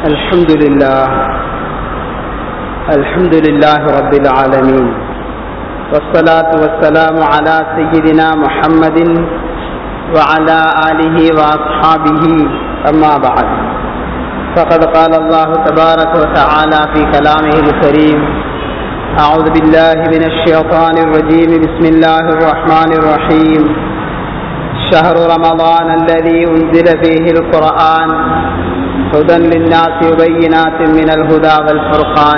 الحمد لله الحمد لله رب العالمين والصلاة والسلام على سيدنا محمد وعلى آله وأصحابه أما بعد فقد قال الله تبارك وتعالى في كلامه الكريم أعوذ بالله من الشيطان الرجيم بسم الله الرحمن الرحيم شهر رمضان الذي أنزل فيه القرآن هدى للناس وبينات من الهدى والفرقان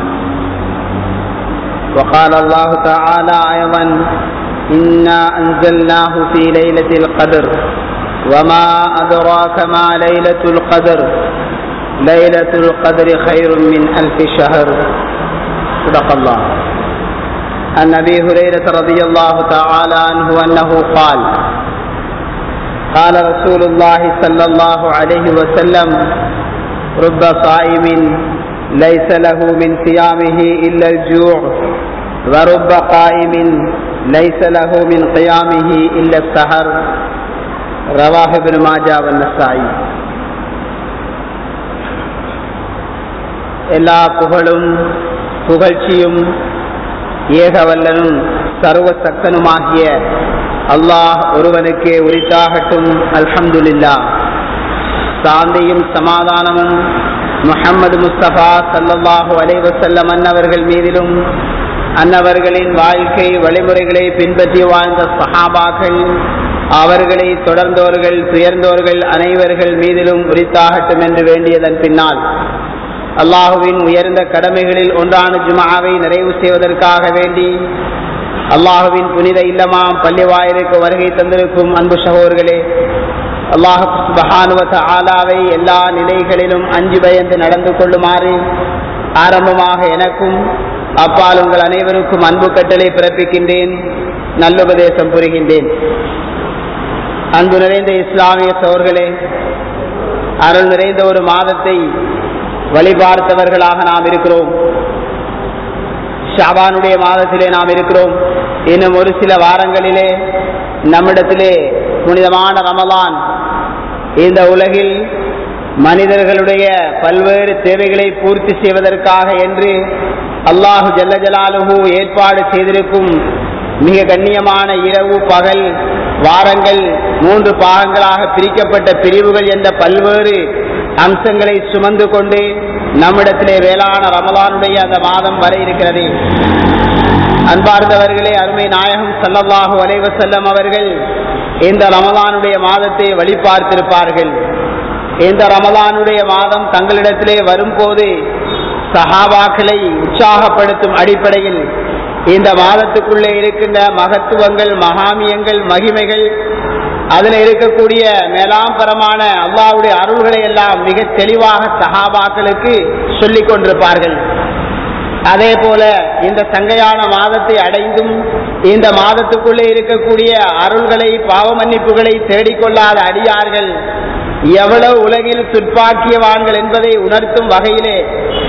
وقال الله تعالى أيضا إنا أنزلناه في ليلة القدر وما أدراك ما ليلة القدر ليلة القدر خير من ألف شهر صدق الله عن أبي هريرة رضي الله تعالى عنه أنه قال قال رسول الله صلى الله عليه وسلم رب صائم ليس له من صيامه إلا الجوع ورب قائم ليس له من قيامه إلا السهر رواه ابن ماجه والنسائي எல்லா புகழும் புகழ்ச்சியும் ஏகவல்லனும் சர்வ சக்தனுமாகிய அல்லாஹ் ஒருவனுக்கே உரித்தாகட்டும் அல்ஹம்துலில்லா சாந்தியும் சமாதானமும் முஹம்மது முஸ்தபா சல்லல்லாஹு அலைவசல்லம் அன்னவர்கள் மீதிலும் அன்னவர்களின் வாழ்க்கை வழிமுறைகளை பின்பற்றி வாழ்ந்த சஹாபாக்கள் அவர்களை தொடர்ந்தோர்கள் துயர்ந்தோர்கள் அனைவர்கள் மீதிலும் உரித்தாகட்டும் என்று வேண்டியதன் பின்னால் அல்லாஹுவின் உயர்ந்த கடமைகளில் ஒன்றான ஜுமாவை நிறைவு செய்வதற்காக வேண்டி அல்லாஹுவின் புனித இல்லமாம் பள்ளிவாயிற்கு வருகை தந்திருக்கும் அன்பு சகோதர்களே அல்லாஹுபஹானுவத்த ஆலாவை எல்லா நிலைகளிலும் அஞ்சு பயந்து நடந்து கொள்ளுமாறு ஆரம்பமாக எனக்கும் அப்பால் உங்கள் அனைவருக்கும் அன்பு கட்டளை பிறப்பிக்கின்றேன் நல்லுபதேசம் புரிகின்றேன் அன்பு நிறைந்த இஸ்லாமிய சோர்களே அருள் நிறைந்த ஒரு மாதத்தை வழிபார்த்தவர்களாக நாம் இருக்கிறோம் ஷாபானுடைய மாதத்திலே நாம் இருக்கிறோம் இன்னும் ஒரு சில வாரங்களிலே நம்மிடத்திலே புனிதமான ரமலான் இந்த உலகில் மனிதர்களுடைய பல்வேறு தேவைகளை பூர்த்தி செய்வதற்காக என்று அல்லாஹு ஜல்ல ஜலாலுஹு ஏற்பாடு செய்திருக்கும் மிக கண்ணியமான இரவு பகல் வாரங்கள் மூன்று பாகங்களாக பிரிக்கப்பட்ட பிரிவுகள் என்ற பல்வேறு அம்சங்களை சுமந்து கொண்டு நம்மிடத்திலே வேளாண் ரமலானுடைய அந்த மாதம் வர இருக்கிறது அன்பார்ந்தவர்களே அருமை நாயகம் சல்லல்லாஹு அலைவசல்லம் அவர்கள் இந்த ரமலானுடைய மாதத்தை வழிபார்த்திருப்பார்கள் இந்த ரமலானுடைய மாதம் தங்களிடத்திலே வரும்போது சஹாபாக்களை உற்சாகப்படுத்தும் அடிப்படையில் இந்த மாதத்துக்குள்ளே இருக்கின்ற மகத்துவங்கள் மகாமியங்கள் மகிமைகள் அதில் இருக்கக்கூடிய மேலாம்பரமான அல்லாவுடைய அருள்களை எல்லாம் மிக தெளிவாக சஹாபாக்களுக்கு சொல்லிக் கொண்டிருப்பார்கள் அதே போல இந்த சங்கையான மாதத்தை அடைந்தும் இந்த மாதத்துக்குள்ளே இருக்கக்கூடிய அருள்களை பாவ மன்னிப்புகளை தேடிக்கொள்ளாத அடியார்கள் எவ்வளவு உலகில் துப்பாக்கியவான்கள் என்பதை உணர்த்தும் வகையிலே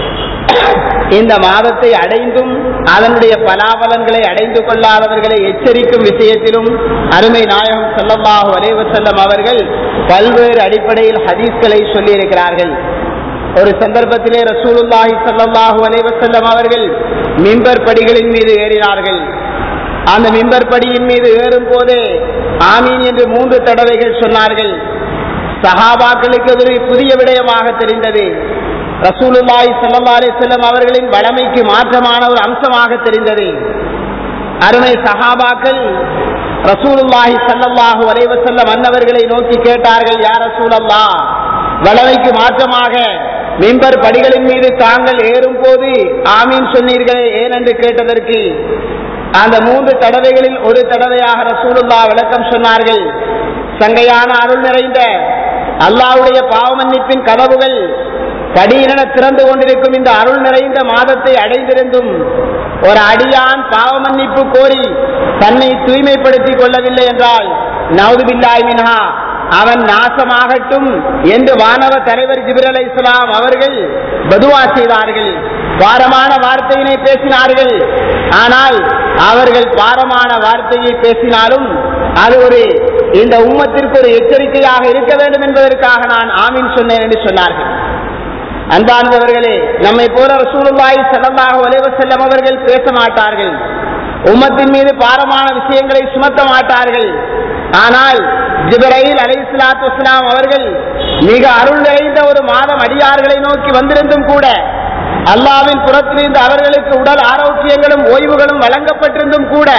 இந்த மாதத்தை அடைந்தும் அதனுடைய பலாபலன்களை அடைந்து கொள்ளாதவர்களை எச்சரிக்கும் விஷயத்திலும் அருமை நாயகம் செல்லமாக வரைவு செல்லம் அவர்கள் பல்வேறு அடிப்படையில் ஹதீஸ்களை சொல்லியிருக்கிறார்கள் ஒரு சந்தர்ப்பத்திலே ரசூலுல்லாஹி சல்லாஹூ அலைவசல்லம் அவர்கள் மிம்பர் படிகளின் மீது ஏறினார்கள் அந்த மிம்பர் படியின் மீது ஏறும் போதே ஆமீன் என்று மூன்று தடவைகள் சொன்னார்கள் சஹாபாக்களுக்கு அது ஒரு புதிய விடயமாக தெரிந்தது ரசூலுல்லாய் சல்லா அலிசல்லம் அவர்களின் வளமைக்கு மாற்றமான ஒரு அம்சமாக தெரிந்தது அருமை சஹாபாக்கள் ரசூலுல்லாஹி சல்லல்லாஹு அலைவசல்லம் அன்னவர்களை நோக்கி கேட்டார்கள் யார் ரசூலல்லா வளமைக்கு மாற்றமாக மிம்பர் படிகளின் மீது தாங்கள் ஏறும் போது ஆமீன் சொன்னீர்களே ஏன் என்று கேட்டதற்கு அந்த மூன்று தடவைகளில் ஒரு தடவையாக ரசூலுல்லா விளக்கம் சொன்னார்கள் சங்கையான அருள் நிறைந்த அல்லாவுடைய பாவமன்னிப்பின் கதவுகள் கடீரென திறந்து கொண்டிருக்கும் இந்த அருள் நிறைந்த மாதத்தை அடைந்திருந்தும் ஒரு அடியான் பாவ மன்னிப்பு கோரி தன்னை தூய்மைப்படுத்திக் கொள்ளவில்லை என்றால் நவுதுபில்லாய் மின்ஹா அவன் நாசமாகட்டும் என்று வானவ தலைவர் ஜிபிர் அலை இஸ்லாம் அவர்கள் பதுவா செய்தார்கள் பாரமான வார்த்தையினை பேசினார்கள் ஆனால் அவர்கள் பாரமான வார்த்தையை பேசினாலும் அது ஒரு இந்த உம்மத்திற்கு ஒரு எச்சரிக்கையாக இருக்க வேண்டும் என்பதற்காக நான் ஆமீன் சொன்னேன் என்று சொன்னார்கள் அன்பார்ந்தவர்களே நம்மை போல ரசூலுல்லாஹி ஸல்லல்லாஹு அலைஹி வஸல்லம் அவர்கள் பேச மாட்டார்கள் உம்மத்தின் மீது பாரமான விஷயங்களை சுமத்த மாட்டார்கள் ஆனால் ஜிப்ரைல் அலைஹிஸ்ஸலாத்து வஸ்ஸலாம் அவர்கள் மிக அருள் நிறைந்த ஒரு மாதம் அடியார்களை நோக்கி வந்திருந்தும் கூட அல்லாவின் புறத்திலிருந்து அவர்களுக்கு உடல் ஆரோக்கியங்களும் ஓய்வுகளும் வழங்கப்பட்டிருந்தும் கூட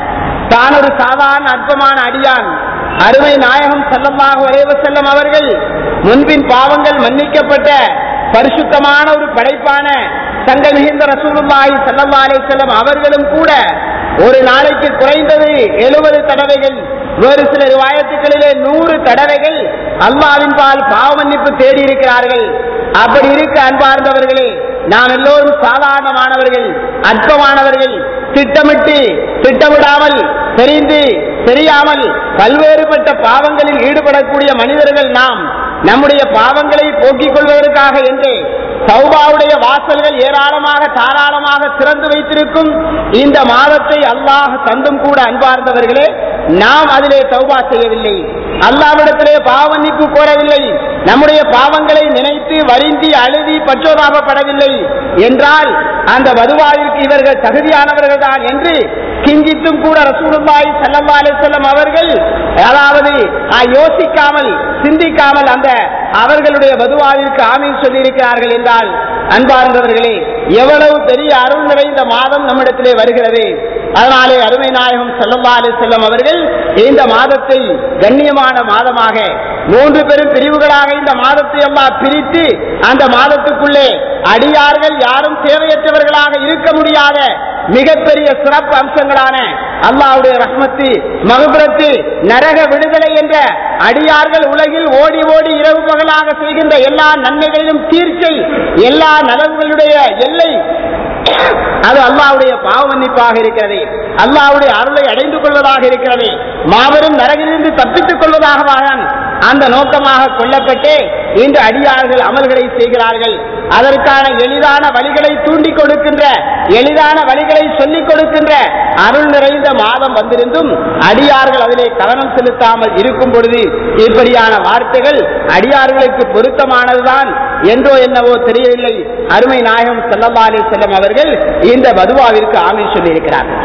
தான் ஒரு சாதாரண அற்பமான அடியான் அருமை நாயகம் ஸல்லல்லாஹு அலைஹி வஸல்லம் அவர்கள் முன்பின் பாவங்கள் மன்னிக்கப்பட்ட பரிசுத்தமான ஒரு படைப்பான சங்க மிகுந்த ரசூலுல்லாஹி ஸல்லல்லாஹு அலைஹி வஸல்லம் அவர்களும் கூட ஒரு நாளைக்கு குறைந்தது எழுபது தடவைகள் வேறு சில ரிவாயத்துக்களிலே நூறு தடவைகள் அல்லாவின் பால் பாவ மன்னிப்பு தேடி இருக்கிறார்கள் அப்படி இருக்க அன்பார்ந்தவர்களே நாம் எல்லோரும் சாதாரணமானவர்கள் அற்பமானவர்கள் திட்டமிட்டு திட்டமிடாமல் தெரிந்து தெரியாமல் பல்வேறுபட்ட பாவங்களில் ஈடுபடக்கூடிய மனிதர்கள் நாம் நம்முடைய பாவங்களை போக்கிக் கொள்வதற்காக என்று சௌபாவுடைய வாசல்கள் ஏராளமாக தாராளமாக திறந்து வைத்திருக்கும் இந்த மாதத்தை அல்லாஹ் தந்தும் கூட அன்பார்ந்தவர்களே நாம் அதிலே தௌபா செய்யவில்லை அல்லாவிடத்திலே பாவன்னிப்பு கோரவில்லை நம்முடைய பாவங்களை நினைத்து வருந்தி அழுதி பற்றோதாபப்படவில்லை என்றால் அந்த வதுவாவிற்கு இவர்கள் தகுதியானவர்கள் தான் என்று கிஞ்சித்தும் கூட ரசூலுல்லாஹி ஸல்லல்லாஹு அலைஹி வஸல்லம் அவர்கள் அதாவது ஆ, யோசிக்காமல் சிந்திக்காமல் அந்த அவர்களுடைய வதுவாவிற்கு ஆமீன் சொல்லியிருக்கிறார்கள் என்றால் அன்பார்ந்தவர்களே எவ்வளவு பெரிய அருள் நிறைந்த மாதம் நம்மிடத்திலே வருகிறது அதனாலே அருமை நாயகம் ஸல்லல்லாஹு அலைஹி வஸல்லம் அவர்கள் இந்த மாதத்தை கண்ணியமான மாதமாக மூன்று பெரும் பிரிவுகளாக இந்த மாதத்தை எல்லாம் பிரித்து அந்த மாதத்துக்குள்ளே அடியார்கள் யாரும் தேவையற்றவர்களாக இருக்க முடியாத மிகப்பெரிய சிறப்பு அம்சங்களான அல்லாஹ்வுடைய ரஹ்மத்து மகபுரத்து நரக விடுதலை என்ற அடியார்கள் உலகில் ஓடி ஓடி இரவு பகலாக செய்கின்ற எல்லா நன்மைகளிலும் தீர்ச்சை எல்லா நலவுகளுடைய எல்லை அது அல்லாஹ்வுடைய பாவ மன்னிப்பாக இருக்கிறது அல்லாஹ்வுடைய அருளை அடைந்து கொள்வதாக இருக்கிறது மாபெரும் நரகிலிருந்து தப்பித்துக் கொள்வதாகவான் அந்த நோக்கமாக கொள்ளப்பட்டு இன்று அடியார்கள் அமல்களை செய்கிறார்கள் அதற்கான எளிதான வழிகளை தூண்டிக் கொடுக்கின்ற எளிதான வழிகளை சொல்லிக் கொடுக்கின்ற அருள் நிறைந்த மாதம் வந்திருந்தும் அடியார்கள் அதிலே கவனம் செலுத்தாமல் இருக்கும் பொழுது இப்படியான வார்த்தைகள் அடியார்களுக்கு பொருத்தமானதுதான் என்றோ என்னவோ தெரியவில்லை அருமை நாயகம் ஸல்லல்லாஹு அலைஹி வஸல்லம் அவர்கள் இந்த பதுவாவிற்கு ஆமீன் சொல்லியிருக்கிறார்கள்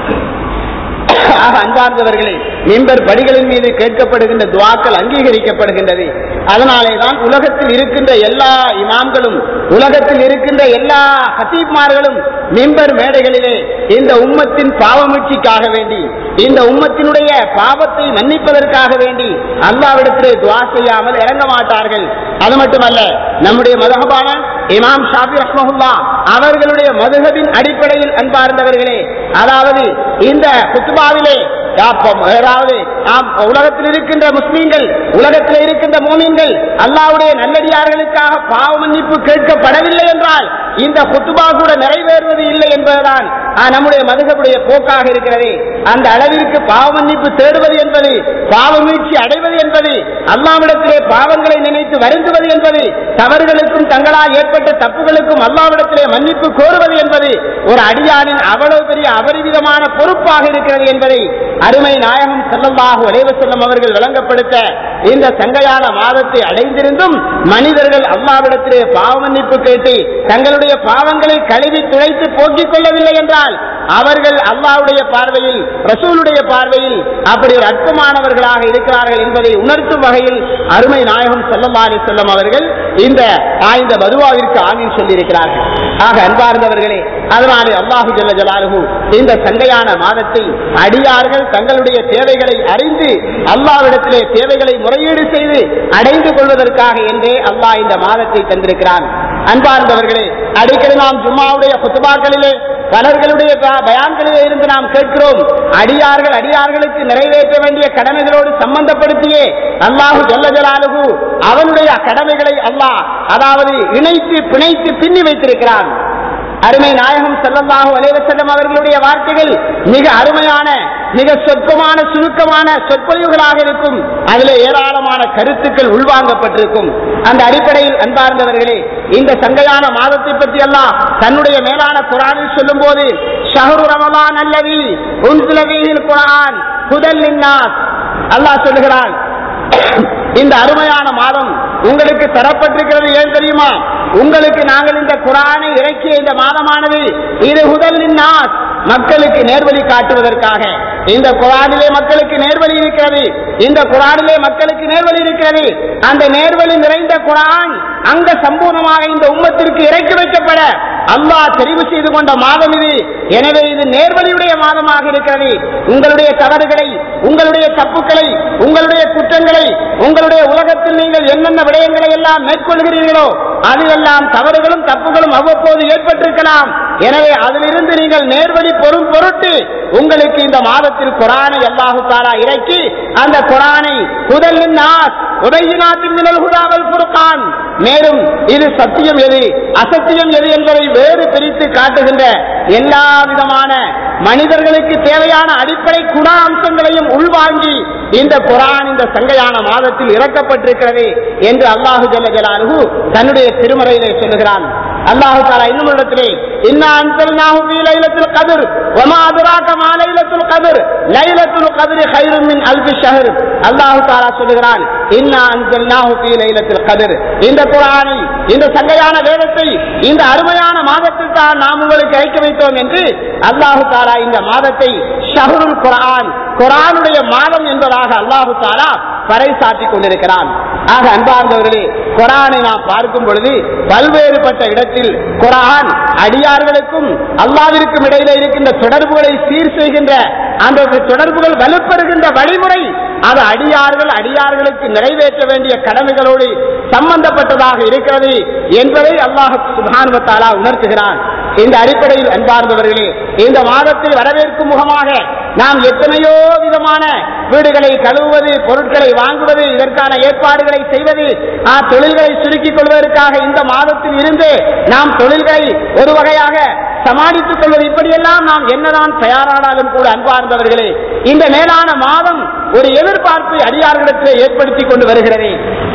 ஆக அன்பார்ந்தவர்களே மிம்பர் படிகளின் மீது கேட்கப்படுகின்ற துவாக்கள் அங்கீகரிக்கப்படுகின்றது அதனாலே தான் உலகத்தில் இருக்கின்ற எல்லா இமாம்களும் உலகத்தில் இருக்கின்ற எல்லா ஹசீப்மார்களும் மிம்பர் மேடைகளிலே இந்த உம்மத்தின் பாவமீட்சிக்காக வேண்டி இந்த உம்மத்தினுடைய பாவத்தை மன்னிப்பதற்காக வேண்டி அல்லாவிடத்திலே துவா செய்யாமல் இறங்க மாட்டார்கள் அது மட்டுமல்ல நம்முடைய மதகபான இமாம் ஷாஃபி ரஹ்மஹுல்லா அவர்களுடைய மதுகபின் அடிப்படையில் அன்பார்ந்தவர்களே அதாவது இந்த குத்துபாவிலே யாப்பம், அதாவது நாம் உலகத்தில் இருக்கின்ற முஸ்லீம்கள் உலகத்தில் இருக்கின்ற மோமீன்கள் அல்லாவுடைய நல்லடியார்களுக்காக பாவ மன்னிப்பு கேட்கப்படவில்லை என்றால் இந்த குத்துபா கூட நிறைவேறுவது இல்லை என்பதுதான் ஆ, நம்முடைய மதுகபுடைய போக்காக இருக்கிறது அந்த அளவிற்கு பாவ மன்னிப்பு தேடுவது என்பது பாவ மீட்சி அடைவது என்பது அல்லாவிடத்திலே பாவங்களை நினைத்து வருந்துவது என்பது தவறுகளுக்கும் தங்களால் ஏற்பட்ட தப்புகளுக்கும் அல்லாவிடத்திலே மன்னிப்பு கோருவது என்பது ஒரு அடியானின் அவ்வளவு பெரிய அபரிவிதமான பொறுப்பாக இருக்கிறது என்பதை அருமை நாயகம் ஸல்லல்லாஹு அலைஹி வஸல்லம் அவர்கள் விளங்கப்படுத்த இந்த சங்கையான மாதத்தை அடைந்திருந்தும் மனிதர்கள் அல்லாவிடத்திலே பாவ மன்னிப்பு கேட்டு தங்களுடைய பாவங்களை கழுவி துளைத்து போக்கிக் கொள்ளவில்லை என்றால் அவர்கள் அல்லாஹ்வுடைய பார்வையில் ரசூலுடைய பார்வையில் அப்படி ஒரு அற்பமானவர்களாக இருக்கிறார்கள் என்பதை உணர்த்தும் வகையில் அருமை நாயகம் ஸல்லல்லாஹு அலைஹி வஸல்லம் அவர்கள் இந்த ஆய்ந்த பதுவாவிற்கு ஆமீன் சொல்லியிருக்கிறார்கள் ஆக அன்பார்ந்தவர்களே அதனாலே அல்லாஹு ஜல்ல ஜலாலுஹு இந்த சண்டையான மாதத்தை அடியார்கள் தங்களுடைய தேவைகளை அறிந்து அல்லாவிடத்திலே தேவைகளை முறையீடு செய்து அடைந்து கொள்வதற்காக என்றே அல்லாஹ் இந்த மாதத்தை தந்திருக்கிறான் அன்பார்ந்தவர்களே அடிக்கடி நாம் ஜும்மாவுடைய குத்துபாக்களிலே பலர்களுடைய ப- பயான்களிலே இருந்து நாம் கேட்கிறோம் அடியார்கள் அடியார்களுக்கு நிறைவேற்ற வேண்டிய கடமைகளோடு சம்பந்தப்படுத்தியே அல்லாஹு ஜல்ல ஜலாலுஹு அவனுடைய கடமைகளை அல்லாஹ் அதாவது இணைத்து பிணைத்து பின்னி வைத்திருக்கிறான் அருமை நாயகம் ஸல்லல்லாஹு அலைஹி வஸல்லம் அவர்களுடைய வார்த்தைகள் மிக அருமையான மிக சொற்பமான சுருக்கமான சொற்பொழிவுகளாக இருக்கும் அதிலே ஏராளமான கருத்துக்கள் உள்வாங்கப்பட்டிருக்கும் அந்த அடிப்படையில் அன்பார்ந்தவர்களே இந்த சங்கையான மாதத்தை பற்றி எல்லாம் தன்னுடைய மேலான குரானில் சொல்லும் போது ஷஹரு ரமலான் அல்லவி உன்சிலவியில் குரான் புதல் அல்லாஹ் சொல்லுகிறான் இந்த அருமையான மாதம் உங்களுக்கு தரப்பட்டிருக்கிறது ஏன் தெரியுமா உங்களுக்கு நாங்கள் இந்த குரானை இறக்கிய இந்த மாதமானது இது முதலின் நாஸ் மக்களுக்கு நேர்வழி காட்டுவதற்காக இந்த குரானிலே மக்களுக்கு நேர்வழி இருக்கிறது இந்த குரானிலே மக்களுக்கு நேர்வழி இருக்கிறது அந்த நேர்வழி நிறைந்த குரான் அங்க சம்பூர்ணமாக இந்த உம்மத்திற்கு இறக்கி வைக்கப்பட அல்லாஹ் தெரிவு செய்து கொண்ட மாதம் இது எனவே இது நேர்வழியுடைய மாதமாக இருக்கிறது உங்களுடைய தவறுகளை உங்களுடைய தப்புக்களை உங்களுடைய குற்றங்களை உங்களுடைய உலகத்தில் நீங்கள் என்னென்ன விடயங்களை எல்லாம் மேற்கொள்கிறீர்களோ அதிலெல்லாம் தவறுகளும் தப்புகளும் அவ்வப்போது ஏற்பட்டிருக்கலாம் எனவே அதிலிருந்து நீங்கள் நேர்வழி பொருள் பொருட்டு உங்களுக்கு இந்த மாதத்தில் குரானை அல்லாஹு தாரா இறக்கி அந்த குரானை முதலின் நாஸ் உதயினாத்தின் மினல் ஹுதாவல் புருக்கான் மேலும் இது சத்தியம் எது அசத்தியம் எது என்பதை வேறு பிரித்து காட்டுகின்ற எல்லா விதமான மனிதர்களுக்கு தேவையான அடிப்படை குண அம்சங்களையும் உள்வாங்கி இந்த குரான் இந்த சங்கையான மாதத்தில் இறக்கப்பட்டிருக்கிறது என்று அல்லாஹு ஜல்ல ஜலாலுஹு தன்னுடைய திருமறையிலே சொல்லுகிறான் அல்லாஹு தாலா இன்னும் இடத்திலே இன்னா அன்சல்நாஹு ஃபீ லைலத்துல் கத்ர் வமா அத்ராக மா லைலத்துல் கத்ர் லைலத்துல் கத்ரி கைரும் மின் அல்ஃபி ஷஹர் அல்லாஹு தாலா சொல்லுகிறான் இன்னா அன்சல்நாஹு ஃபீ லைலத்துல் கத்ர் இந்த குர்ஆனை இந்த சங்கையான வேதத்தை இந்த அருமையான மாதத்தில் தான் நாம் உங்களுக்கு இறக்கி வைத்தோம் என்று அல்லாஹு தாலா இந்த மாதத்தை ஷஹருல் குர்ஆன் குர்ஆனுடைய மாதம் என்பதாக அல்லாஹு தாலா பறைசாற்றிக் கொண்டிருக்கிறான் ஆக அன்பார்ந்தவர்களே குரானை நாம் பார்க்கும் பொழுது பல்வேறுபட்ட இடத்தில் குரான் அடியார்களுக்கும் அல்லாவிற்கும் இடையில இருக்கின்ற தொடர்புகளை சீர் செய்கின்ற அந்த தொடர்புகள் வலுப்பெறுகின்ற வழிமுறை அது அடியார்கள் அடியார்களுக்கு நிறைவேற்ற வேண்டிய கடமைகளோடு சம்பந்தப்பட்டதாக இருக்கிறது என்பதை அல்லாஹ் சுபானுவத்தாலா உணர்த்துகிறான் இந்த அடிப்படையில் அன்பார்ந்தவர்களே இந்த மாதத்தை வரவேற்கும் முகமாக நாம் எத்தனையோ விதமான வீடுகளை கழுவுவது பொருட்களை வாங்குவது இதற்கான ஏற்பாடுகளை செய்வது ஆ, தொழில்களை சுருக்கிக் கொள்வதற்காக இந்த மாதத்தில் இருந்து நாம் தொழில்களை ஒரு வகையாக சமாளித்துக் கொள்வது இப்படியெல்லாம் நாம் என்னதான் தயாரானாலும் கூட அன்பார்ந்தவர்களே இந்த மேலான மாதம் ஒரு எதிர்பார்ப்பை அடியார்களிடத்திலே ஏற்படுத்தி கொண்டு வருகிறது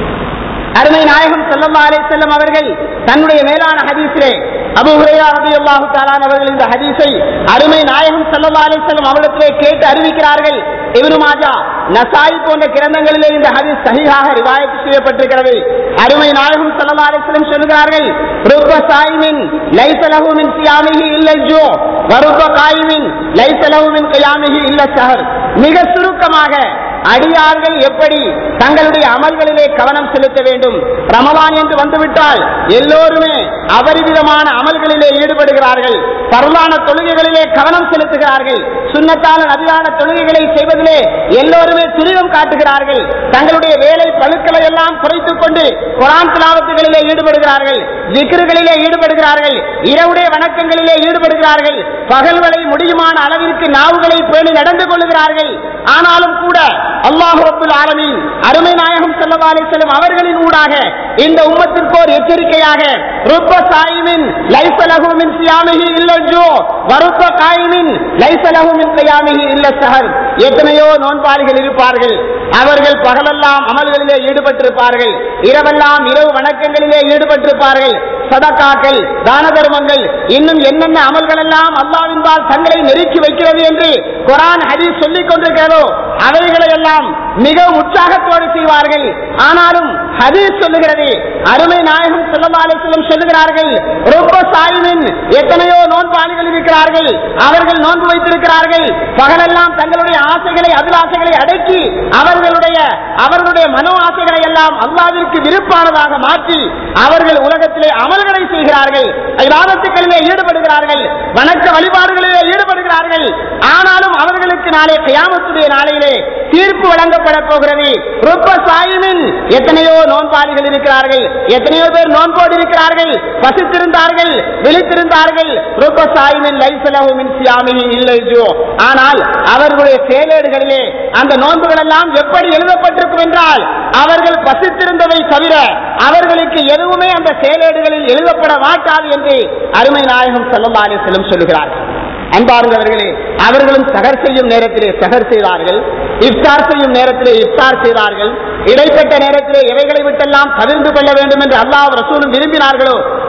அருமை நாயகம் ஸல்லல்லாஹு அலைஹி வஸல்லம் அவர்கள் தன்னுடைய மேலான ஹதீஸிலே அபூ ஹுரைரா ரலியல்லாஹு தஆலா அவர்கள் இந்த ஹதீஸை அருமை நாயகம் ஸல்லல்லாஹு அலைஹி வஸல்லம் அவரிடத்திலே கேட்டு அறிவிக்கிறார்கள் இப்னு மாஜா நசாயி போன்ற கிரந்தங்களிலே இந்த ஹதீஸ் சஹீஹாக ரிவாயத் செய்யப்பட்டிருக்கிறது அருமை நாயகம் ஸல்லல்லாஹு அலைஹி வஸல்லம் சொல்கிறார்கள் ருப்ப சாயிமின் லைஸ லஹு மின் சியாமிஹி இல்ல ஜூ வருப்ப காயிமின் லைஸ லஹு மின் கியாமிஹி இல்ல ஷஹர் மிக சுருக்கமாக அடியார்கள் எப்படி தங்களுடைய அமல்களிலே கவனம் செலுத்த வேண்டும் ரமலான் என்று வந்துவிட்டால் எல்லோருமே அபரிவிதமான அமல்களிலே ஈடுபடுகிறார்கள் பரவான தொழுகைகளிலே கவனம் செலுத்துகிறார்கள் சுண்ணத்தான நதியான தொழுகைகளை செய்வதிலே எல்லோருமே துரிதம் காட்டுகிறார்கள் தங்களுடைய வேலை பழுக்களை எல்லாம் குறைத்துக் கொண்டு குரான் திலாவத்துகளிலே ஈடுபடுகிறார்கள் விக்கிர்களிலே ஈடுபடுகிறார்கள் இரவுடைய வணக்கங்களிலே ஈடுபடுகிறார்கள் பகல்களை முடியுமான அளவிற்கு நாவுகளை பேணி நடந்து கொள்ளுகிறார்கள் ஆனாலும் கூட அல்லாஹ் ரப்புல் ஆலமீன் அருமை நாயகம் ஸல்லல்லாஹு அலைஹி வஸல்லம் அவர்களின் ஊடாக இந்த உம்மத்திற்கு ஒரு எச்சரிக்கையாக ருப்ப சாயிமின் லைஸ லஹு மின் சியாமிஹி இல்ல ஜூ வருப்ப காயிமின் லைஸ லஹு மின் கியாமிஹி இல்ல ஸஹர் எத்தனையோ நோன்பாளிகள் இருப்பார்கள் அவர்கள் பகலெல்லாம் அமல்களிலே ஈடுபட்டிருப்பார்கள் இரவெல்லாம் இரவு வணக்கங்களிலே ஈடுபட்டிருப்பார்கள் சதக்காக்கள் தான தர்மங்கள் இன்னும் என்னென்ன அமல்கள் எல்லாம் அல்லாவின்பால் தங்களை நெருக்கி வைக்கிறது என்று குரான் ஹதீஸ் சொல்லிக் கொண்டிருக்கிறதோ அவைகளை எல்லாம் மிகவும் உற்சாகத்தோடு செய்வார்கள் ஆனாலும் ஹதீஸ் சொல்லுகிறது அருமை நாயகம் செல்லம் சொல்லுகிறார்கள் ரொம்ப சாயிமின் எத்தனையோ நோன்பாளிகள் இருக்கிறார்கள் அவர்கள் நோன்பு வைத்திருக்கிறார்கள் பகலெல்லாம் தங்களுடைய ஆசைகளை அபிலாசைகளை அடக்கி அவர்களுடைய அவர்களுடைய மனோ ஆசைகளை எல்லாம் அல்லாவிற்கு விருப்பானதாக மாற்றி அவர்கள் உலகத்திலே அமல்களை செய்கிறார்கள் விவாதத்துக்களிலே ஈடுபடுகிறார்கள் வணக்க வழிபாடுகளிலே ஈடுபடுகிறார்கள் ஆனாலும் அவர்களுக்கு நாளை கயாமத்துடைய நாளையிலே தீர்ப்பு வழங்கப்பட போகிறது ரொம்ப சாயிமின் எத்தனையோ நோன்பாளிகள் இருக்கிறார்கள் எத்தனையோ பேர் நோன்போடு இருக்கிறார்கள் பசித்திருந்தார்கள் விழித்திருந்தார்கள் ரொம்ப சாயிமின் லைசலகு மின் சியாமினி இல்லை ஜோ. ஆனால் அவர்களுடைய செயலேடுகளிலே அந்த நோன்புகள் எல்லாம் எப்படி எழுதப்பட்டிருக்கும் என்றால் அவர்கள் பசித்திருந்ததை தவிர அவர்களுக்கு எதுவுமே அந்த செயலேடுகளில் எழுதப்பட மாட்டாது என்று அருமை நாயகம் ஸல்லல்லாஹு அலைஹி வஸல்லம் சொல்லுகிறார்கள் அன்பார்ந்தவர்களே அவர்களும் சகர் செய்யும் நேரத்திலே சகர் செய்தார்கள் இஃப்தார் செய்யும் நேரத்திலே இஃப்தார் செய்தார்கள் இடைப்பட்ட நேரத்திலே இவைகளை விட்டெல்லாம் தவிர்த்து கொள்ள வேண்டும் என்று அல்லாஹ் ரசூலும் விரும்பினார்களோ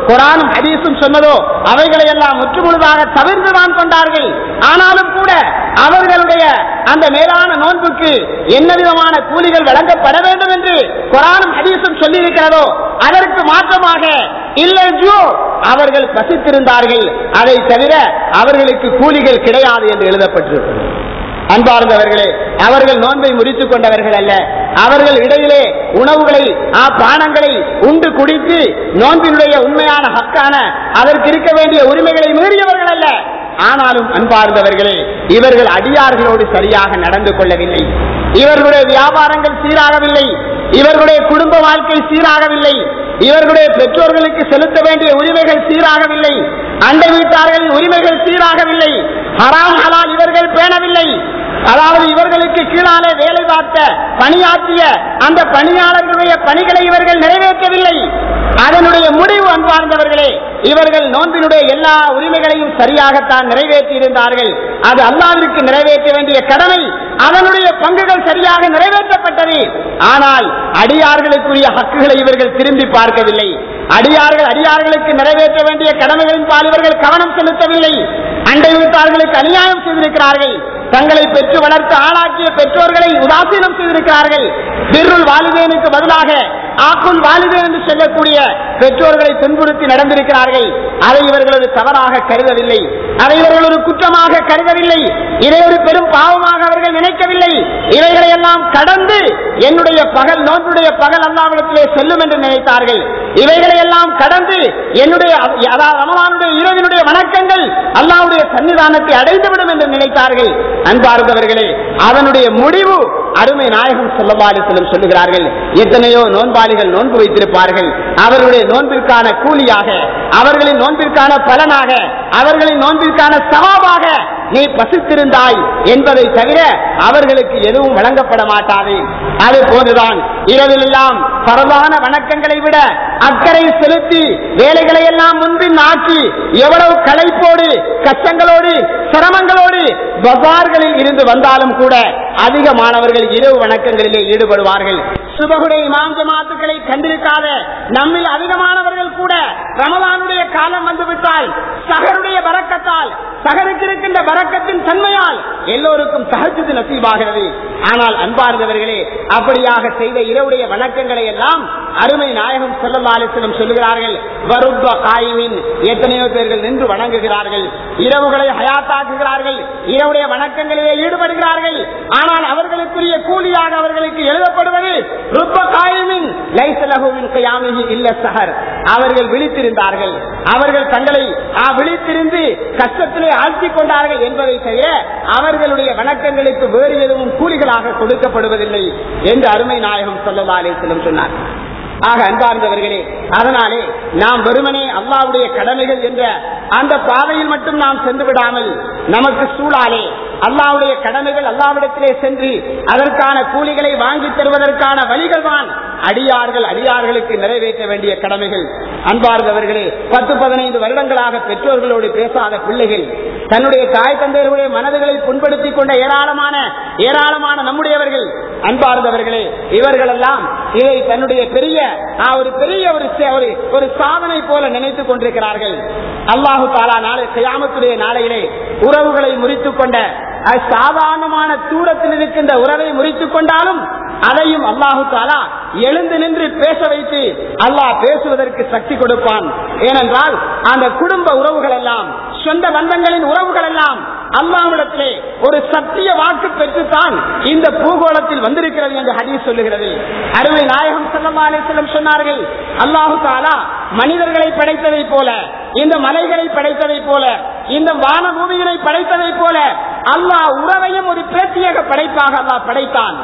குரானும் ஹதீஸும் சொன்னதோ அவைகளை எல்லாம் முற்றுமுழுதாக தவிர்த்துதான் கொண்டார்கள் ஆனாலும் கூட அவர்களுடைய அந்த மேலான நோன்புக்கு என்ன விதமான கூலிகள் வழங்கப்பட வேண்டும் என்று குரானும் ஹதீஸும் சொல்லியிருக்கிறதோ அதற்கு மாற்றமாக இல்லையோ அவர்கள் பசித்திருந்தார்கள் அதை தவிர அவர்களுக்கு கூலிகள் கிடையாது என்று எழுதப்பட்டிருக்கிறது அன்பார்ந்தவர்களே அவர்கள் நோன்பை முறித்துக் கொண்டவர்கள் அல்ல அவர்கள் இடையிலே உணவுகளை ஆ பானங்களை உண்டு குடித்து நோன்பினுடைய உண்மையான ஹக்கான அதற்கு இருக்க வேண்டிய உரிமைகளை மீறியவர்கள் அல்ல ஆனாலும் அன்பார்ந்தவர்களே இவர்கள் அடியார்களோடு சரியாக நடந்து கொள்ளவில்லை இவர்களுடைய வியாபாரங்கள் சீராகவில்லை இவர்களுடைய குடும்ப வாழ்க்கை சீராகவில்லை இவர்களுடைய பெற்றோர்களுக்கு செலுத்த வேண்டிய உரிமைகள் சீராகவில்லை அண்டை வீட்டார்களின் உரிமைகள் சீராகவில்லை ஹராம் ஹலால் இவர்கள் பேணவில்லை அதாவது இவர்களுக்கு கீழாலே வேலை பார்த்த பணியாற்றிய அந்த பணியாளர்களுடைய பணிகளை இவர்கள் நிறைவேற்றவில்லை அதனுடைய முடிவு அன்பார்ந்தவர்களே இவர்கள் நோன்பினுடைய எல்லா உரிமைகளையும் சரியாகத்தான் நிறைவேற்றி இருந்தார்கள் அது அல்லாவிற்கு நிறைவேற்ற வேண்டிய கடமை அதனுடைய பங்குகள் சரியாக நிறைவேற்றப்பட்டது ஆனால் அடியார்களுக்குரிய ஹக்குகளை இவர்கள் திரும்பி பார்க்கவில்லை அடியார்கள் அடியார்களுக்கு நிறைவேற்ற வேண்டிய கடமைகளின் பால் இவர்கள் கவனம் செலுத்தவில்லை அண்டை வீட்டார்களுக்கு அநியாயம் செய்திருக்கிறார்கள் தங்களை பெற்று வளர்த்து ஆளாக்கிய பெற்றோர்களை உதாசீனம் செய்திருக்கிறார்கள் பிருள் வாலிதேனுக்கு பதிலாக ஆக்குள் வாலிதேன் என்று சொல்லக்கூடிய பெற்றோர்களை துன்புறுத்தி நடந்திருக்கிறார்கள் அதை இவர்கள் ஒரு தவறாக கருதவில்லை அதை இவர்கள் ஒரு குற்றமாக கருதவில்லை இதை ஒரு பெரும் பாவமாக அவர்கள் நினைக்கவில்லை இவைகளை எல்லாம் கடந்து என்னுடைய பகல் நோன்புடைய பகல் அல்லாவிடத்திலே செல்லும் என்று நினைத்தார்கள் இவைகளை எல்லாம் கடந்து என்னுடைய அதாவது ரமலானுடைய இரவினுடைய வணக்கங்கள் அல்லாவுடைய சன்னிதானத்தை அடைந்துவிடும் என்று நினைத்தார்கள் அன்பார்ந்தவர்களே அதனுடைய முடிவு அருமை நாயகம் சொல்லபாலிசலம் சொல்லுகிறார்கள் எத்தனையோ நோன்பாளிகள் நோன்பு வைத்திருப்பார்கள் அவர்களுடைய நோன்பிற்கான கூலியாக அவர்களின் நோன்பிற்கான பலனாக அவர்களின் நோன்பிற்கான சவாபாக நீ பசித்திருந்தாய் என்பதை தவிர அவர்களுக்கு எதுவும் வழங்கப்பட மாட்டாது அது போன்றுதான் இரவிலெல்லாம் பரவான வணக்கங்களை விட அக்கறை செலுத்தி வேலைகளை எல்லாம் முன்பின் ஆக்கி எவ்வளவு களைப்போடு கஷ்டங்களோடு சிரமங்களோடு பசார்களில் இருந்து வந்தாலும் கூட அதிகமானவர்கள் இரவு வணக்கங்களிலே ஈடுபடுவார்கள் சுபகுடைய இமாம் ஜமாத்துக்களை கண்டிருக்காத நம்மில் அதிகமானவர்கள் கூட ரமலானுடைய காலம் வந்துவிட்டால் சகருடைய பறக்கத்தால் சகருக்கு இருக்கின்ற பறக்கத்தின் தன்மையால் எல்லோருக்கும் சகஜத்து நசீவாகிறது ஆனால் அன்பார்ந்தவர்களே அப்படியாக செய்த இரவுடைய வணக்கங்களை எல்லாம் அருமை நாயகம் செல்லலாலிசனம் சொல்லுகிறார்கள் வருப்ப காயுமின் எத்தனையோ பேர்கள் நின்று வணங்குகிறார்கள் இரவுகளை ஹயாத்தாக்குகிறார்கள் இரவுடைய வணக்கங்களிலே ஈடுபடுகிறார்கள் ஆனால் அவர்களுக்குரிய கூலியாக அவர்களுக்கு எழுதப்படுவது ருப்ப காயுமின் லைசலகுவின் கையாமிகி இல்ல சஹர் அவர்கள் விழித்திருந்தார்கள் அவர்கள் தங்களை ஆ, விழித்திருந்து கஷ்டத்திலே ஆழ்த்திக் கொண்டார்கள் என்பதை தவிர அவர்களுடைய வணக்கங்களுக்கு வேறு எதுவும் கூலிகளாக கொடுக்கப்படுவதில்லை என்று அருமை நாயகம் சொல்லலா அலிஸ்லம் சொன்னார் ஆக அன்பார்ந்தவர்களே அதனாலே நாம் வெறுமனே அல்லாவுடைய கடமைகள் என்ற அந்த பாதையில் மட்டும் நாம் சென்று விடாமல் நமக்கு சூழாலே அல்லாவுடைய கடமைகள் அல்லாவிடத்திலே சென்று அதற்கான கூலிகளை வாங்கி தருவதற்கான வழிகள் தான் அடியார்கள் அடியார்களுக்கு நிறைவேற்ற வேண்டிய கடமைகள் அன்பார்ந்தவர்களே பத்து பதினைந்து வருடங்களாக பெற்றோர்களோடு பேசாத பிள்ளைகள் தன்னுடைய தாய் தந்தையர்களுடைய மனதுகளை புண்படுத்திக் கொண்ட ஏராளமான ஏராளமான நம்முடையவர்கள் அன்பார்ந்தவர்களே இவர்களெல்லாம் இதை தன்னுடைய பெரிய ஆ, ஒரு பெரிய ஒரு சே- ஒரு- ஒரு சாதனை போல நினைத்துக் கொண்டிருக்கிறார்கள் அல்லாஹு தாலா நாளை செய்யாமத்துடைய நாளையிலே உறவுகளை முறித்துக் கொண்ட அது சாதாரணமான தூரத்தில் இருக்கின்ற உறவை முறித்துக் கொண்டாலும் அதையும் அல்லாஹு தாலா எழுந்து நின்று பேச வைத்து அல்லாஹ் பேசுவதற்கு சக்தி கொடுப்பான் ஏனென்றால் அந்த குடும்ப உறவுகள் எல்லாம் சொந்த பந்தங்களின் உறவுகள் எல்லாம் அல்லாவிடத்திலே ஒரு சத்திய வாக்கு பெற்றுத்தான் இந்த பூகோளத்தில் வந்திருக்கிறது என்று ஹதீஸ் சொல்லுகிறது அருமை நாயகம் சல்லா அலிஸ்லம் சொன்னார்கள் அல்லாஹு தாலா மனிதர்களை படைத்ததை போல இந்த மலைகளை படைத்ததை போல இந்த வான பூமிகளை படைத்ததை போல அல்லாஹ் உறவையும் ஒரு பிரத்யேக படைப்பாக அல்லாஹ் படைத்தான்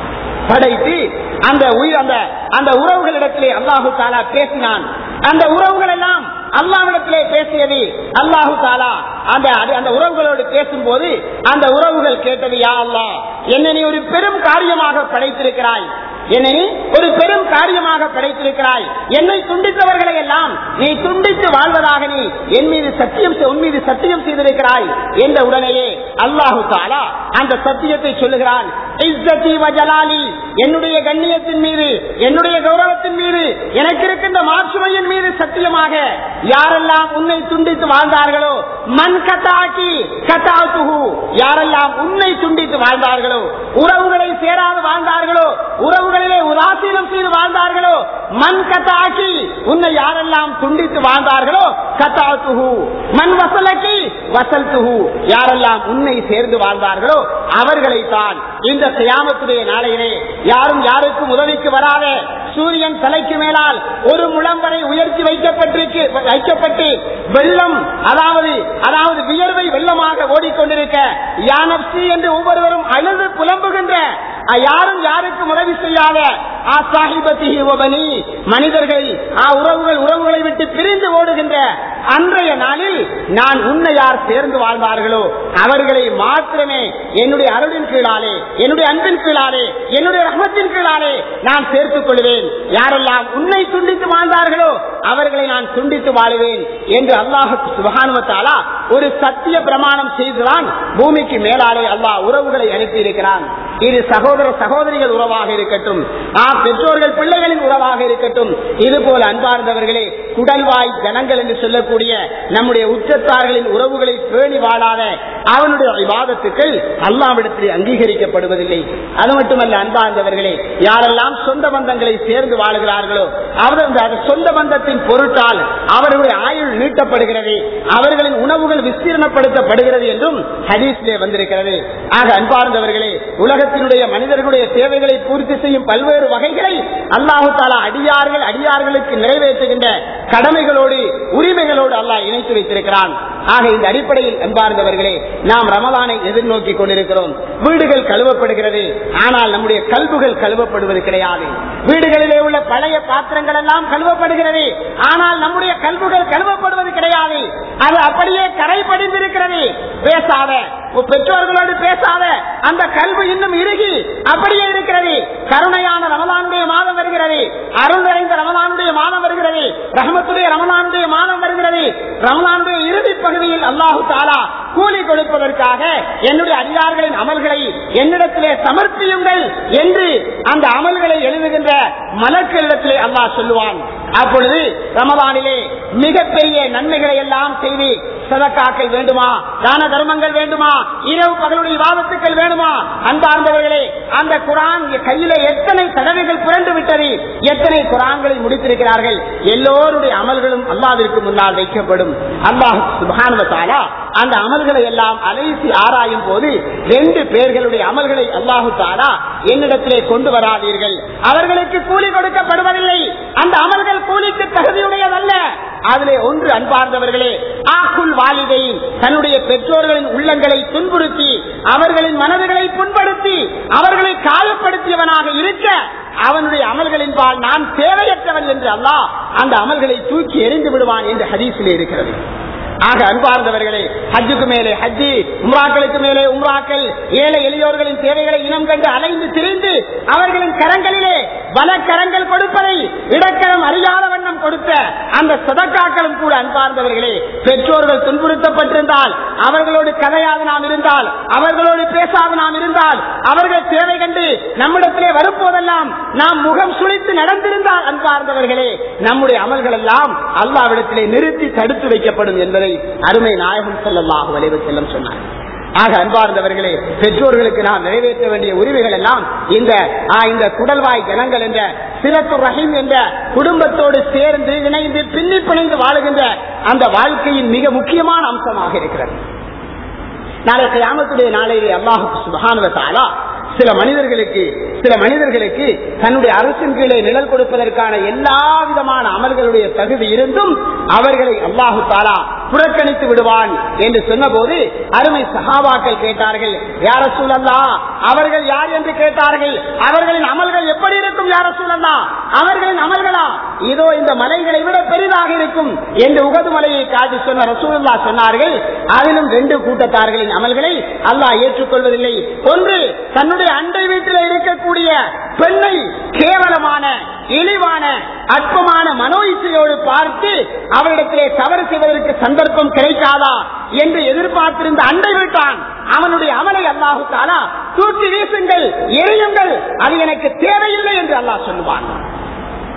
படைத்து அந்த உயிர் அந்த அந்த உறவுகளிடத்திலே அல்லாஹு தாலா பேசினான் அந்த உறவுகள் எல்லாம் அல்லாவிடத்திலே பேசியது அல்லாஹு தாலா அந்த அது- அந்த உறவுகளோடு பேசும்போது அந்த உறவுகள் கேட்டது யா அல்லாஹ் என்னை நீ ஒரு பெரும் காரியமாக படைத்திருக்கிறாய் என்னை நீ ஒரு பெரும் காரியமாக படைத்திருக்கிறாய் என்னை துண்டித்தவர்களை எல்லாம் நீ துண்டித்து வாழ்வதாக நீ என் மீது சத்தியம் செய்- உன் மீது சத்தியம் செய்திருக்கிறாய் என்ற உடனேயே அல்லாஹு தாலா அந்த சத்தியத்தை சொல்லுகிறான் இஸ்ஸத்தி வ ஜலாலி என்னுடைய கண்ணியத்தின் மீது என்னுடைய கௌரவத்தின் மீது எனக்கு இருக்கின்ற மாற்றுமையின் மீது சத்தியமாக நிச்சயமாக யாரெல்லாம் உன்னை துண்டித்து வாழ்ந்தார்களோ மண் கத்தாக்கி கத்தாத்துகு யாரெல்லாம் உன்னை துண்டித்து வாழ்ந்தார்களோ உறவுகளை சேராது வாழ்ந்தார்களோ உறவுகளிலே உதாசீனம் செய்து வாழ்ந்தார்களோ மண் கத்தாக்கி உன்னை யாரெல்லாம் துண்டித்து வாழ்ந்தார்களோ கத்தாத்துகு மண் வசலக்கி வசல் துகு யாரெல்லாம் உன்னை சேர்ந்து வாழ்ந்தார்களோ அவர்களைத்தான் இந்த சியாமத்துடைய நாளையிலே யாரும் யாருக்கும் உதவிக்கு வராத சூரியன் தலைக்கு மேலால் ஒரு முழம் வரை உயர்த்தி வைக்கப்பட்டிருக்கு வைக்கப்பட்டு வெள்ளம் அதாவது அதாவது வியர்வை வெள்ளமாக ஓடிக்கொண்டிருக்க யானப்சி என்று ஒவ்வொருவரும் அழுது புலம்புகின்ற அ, யாரும் யாருக்கும் உதவி செய்யாத ஆ சாஹிபத்திஹி வபனி மனிதர்கள் ஆ உறவுகள் உறவுகளை விட்டு பிரிந்து ஓடுகின்ற அன்றைய நாளில் நான் உன்னை யார் சேர்ந்து வாழ்ந்தார்களோ அவர்களை மாத்திரமே என்னுடைய அருளின் கீழாலே என்னுடைய அன்பின் கீழாலே என்னுடைய ரஹமத்தின் கீழாலே நான் சேர்த்துக் கொள்வேன் யாரெல்லாம் உன்னை துண்டித்து வாழ்ந்தார்களோ அவர்களை நான் துண்டித்து வாழுவேன் என்று அல்லாஹு சுபகானுவத்தாலா ஒரு சத்திய பிரமாணம் செய்துதான் பூமிக்கு மேலாலே அல்லாஹ் உறவுகளை அனுப்பி இருக்கிறான் இது சகோதர சகோதரிகள் உறவாக இருக்கட்டும் ஆ பெற்றோர்கள் பிள்ளைகளின் உறவாக இருக்கட்டும் இது போல அன்பார்ந்தவர்களே குடல்வாய் ஜனங்கள் என்று சொல்லக்கூடிய நம்முடைய உச்சத்தார்களின் உறவுகளை பேணி வாழாத அவனுடைய விவாதத்துக்கள் அல்லாவிடத்தில் அங்கீகரிக்கப்படுவதில்லை அது மட்டுமல்ல அன்பார்ந்தவர்களே யாரெல்லாம் சொந்த பந்தங்களை சேர்ந்து வாழுகிறார்களோ அவர் அந்த சொந்த பந்தத்தின் பொருட்டால் அவர்களுடைய ஆயுள் நீட்டப்படுகிறது அவர்களின் உணவுகள் விஸ்தீர்ணப்படுத்தப்படுகிறது என்றும் ஹதீஸிலே வந்திருக்கிறது ஆக அன்பார்ந்தவர்களே உலகத்தினுடைய மனிதர்களுடைய தேவைகளை பூர்த்தி செய்யும் பல்வேறு வகைகளை அல்லாஹு தாலா அடியார்கள் அடியார்களுக்கு நிறைவேற்றுகின்ற கடமைகளோடு உரிமைகளோடு அல்லாஹ் இணைத்து வைத்திருக்கிறான் ஆக இந்த அடிப்படையில் அன்பார்ந்தவர்களே நாம் ரமலானை எதிர்நோக்கி கொண்டிருக்கிறோம் வீடுகள் கழுவப்படுகிறது ஆனால் நம்முடைய கல்புகள் கழுவப்படுவது கிடையாது வீடுகளிலே உள்ள பழைய பாத்திரங்கள் எல்லாம் கழுவப்படுகிறது ஆனால் நம்முடைய கல்புகள் கழுவப்படுவது கிடையாது அது அப்படியே கரை படிந்திருக்கிறது பேசாத உன் பெற்றோர்களோடு பேசாத அந்த கல்வி இன்னும் இறுகி அப்படியே இருக்கிறது கருணையான ரமலானுடைய மாதம் வருகிறது அருள் நிறைந்த ரமலானுடைய மாதம் வருகிறது ரஹமத்துடைய ரமலானுடைய மாதம் வருகிறது ரமலானுடைய இறுதி பகுதியில் அல்லாஹு தாலா கூலி கொடுப்பதற்காக என்னுடைய அடியார்களின் அமல்களை என்னிடத்திலே சமர்ப்பியுங்கள் என்று அந்த அமல்களை எழுதுகின்ற மலர்களிடத்திலே அல்லாஹ் சொல்லுவான் அப்பொழுது ரமலானிலே மிகப்பெரிய நன்மைகளை எல்லாம் செய்து சதக்காக்கள் வேண்டுமா தான தர்மங்கள் வேண்டுமா இரவு பகலுடைய வாதத்துக்கள் வேண்டுமா அன்பார்ந்தவர்களே அந்த குரான் கையில எத்தனை தடவைகள் புரண்டு விட்டது எத்தனை குரான்களை முடித்திருக்கிறார்கள் எல்லோருடைய அமல்களும் அல்லாவிற்கு முன்னால் வைக்கப்படும் அல்லாஹ் சுபானுவத்தாலா அந்த அமல்களை எல்லாம் அலைசி ஆராயும் போது ரெண்டு பேர்களுடைய அமல்களை அல்லாஹு தாலா என்னிடத்திலே கொண்டு வராதீர்கள் அவர்களுக்கு கூலி கொடுக்கப்படுவதில்லை அந்த அமல்கள் கூலிக்கு தகுதியுடையதல்ல அதிலே ஒன்று அன்பார்ந்தவர்களே ஆக்குள் வாலிதை தன்னுடைய பெற்றோர்களின் உள்ளங்களை துன்புறுத்தி அவர்களின் மனதுகளை புண்படுத்தி அவர்களை காயப்படுத்தியவனாக இருக்க அவனுடைய அமல்களின் பால் நான் தேவையற்றவன் என்று அல்லாஹ் அந்த அமல்களை தூக்கி எறிந்து விடுவான் என்று ஹதீஸிலே இருக்கிறது ஆக அன்பார்ந்தவர்களே ஹஜ்ஜுக்கு மேலே ஹஜ்ஜி உம்ராக்களுக்கு மேலே உம்ராக்கள் ஏழை எளியோர்களின் தேவைகளை இனம் கண்டு அலைந்து திரிந்து அவர்களின் கரங்களிலே வலக்கரங்கள் கொடுப்பதை இடக்கரம் அறியாத வண்ணம் கொடுத்த அந்த சதக்காக்களும் கூட அன்பார்ந்தவர்களே பெற்றோர்கள் துன்புறுத்தப்பட்டிருந்தால் அவர்களோடு கதையாக நாம் இருந்தால் அவர்களோடு பேசாத நாம் இருந்தால் அவர்கள் தேவை கண்டு நம்மிடத்திலே வரும்போதெல்லாம் நாம் முகம் சுழித்து நடந்திருந்தால் அன்பார்ந்தவர்களே நம்முடைய அமல்கள் எல்லாம் அல்லாவிடத்திலே நிறுத்தி தடுத்து வைக்கப்படும் என்பதை அருமை நாயகம் செல்லமாக வளைவு செல்லம் சொன்னார் ஆக அன்பார்ந்தவர்களே பெற்றோர்களுக்கு நாம் நிறைவேற்ற வேண்டிய உரிமைகள் எல்லாம் இந்த ஆ, இந்த குடல்வாய் ஜனங்கள் என்ற சிறப்பு ரஹீம் என்ற குடும்பத்தோடு சேர்ந்து இணைந்து பின்னி பிணைந்து வாழுகின்ற அந்த வாழ்க்கையின் மிக முக்கியமான அம்சமாக இருக்கிறது நாளை கியாமத்துடைய நாளையிலே அல்லாஹு சுபஹானுவத்தாலா சில மனிதர்களுக்கு சில மனிதர்களுக்கு தன்னுடைய அரசின் கீழே நிழல் கொடுப்பதற்கான எல்லா விதமான அமல்களுடைய தகுதி இருந்தும் அவர்களை அல்லாஹு தாலா புறக்கணித்து விடுவான் என்று சொன்னபோது அருமை சகாபாக்கள் கேட்டார்கள் யார சூழல்லா அவர்கள் யார் என்று கேட்டார்கள் அவர்களின் அமல்கள் எப்படி இருக்கும் யார சூழல்லா அவர்களின் அமல்களா இதோ இந்த மலைகளை விட பெரிதாக இருக்கும் என்று உகது மலையை காட்டி சொன்ன ரசூலுல்லா சொன்னார்கள் அதிலும் ரெண்டு கூட்டத்தார்களின் அமல்களை அல்லாஹ் ஏற்றுக்கொள்வதில்லை ஒன்று தன்னுடைய அண்டை வீட்டில் இருக்கக்கூடிய பெண்ணை கேவலமான இழிவான அற்பமான மனோ இச்சையோடு பார்த்து அவரிடத்திலே தவறு செய்வதற்கு சந்தர்ப்பம் கிடைக்காதா என்று எதிர்பார்த்திருந்த அண்டை வீட்டான் அவனுடைய அமலை அல்லாஹு தாலா தூக்கி வீசுங்கள் எரியுங்கள் அது எனக்கு தேவையில்லை என்று அல்லாஹ் சொல்லுவான்